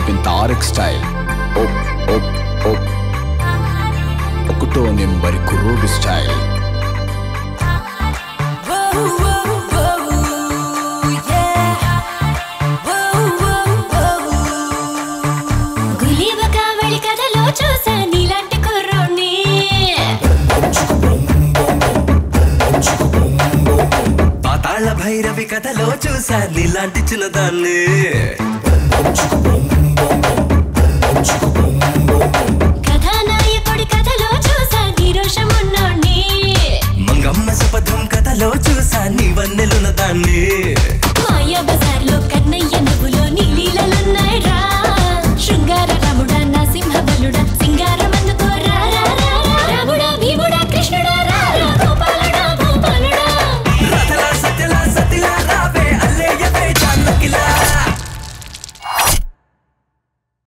Vipin Tarak style ఓప్ ఓప్ ఓప్ ఒకటో నెంబర్ కుర్రోడు స్టైల్ గులీబ కావళి కథలో చూసా నీలాంటి కుర్రోడ్ని పాతాళ భైరవి కథలో చూసా నీలాంటి చిన్నదాన్ని కథానాయకుడి కథలో చూసా నీరోషమున్నోడ్ని మంగమ్మ శపథం కథలో చూసా నీ వన్నెలున్న దాన్ని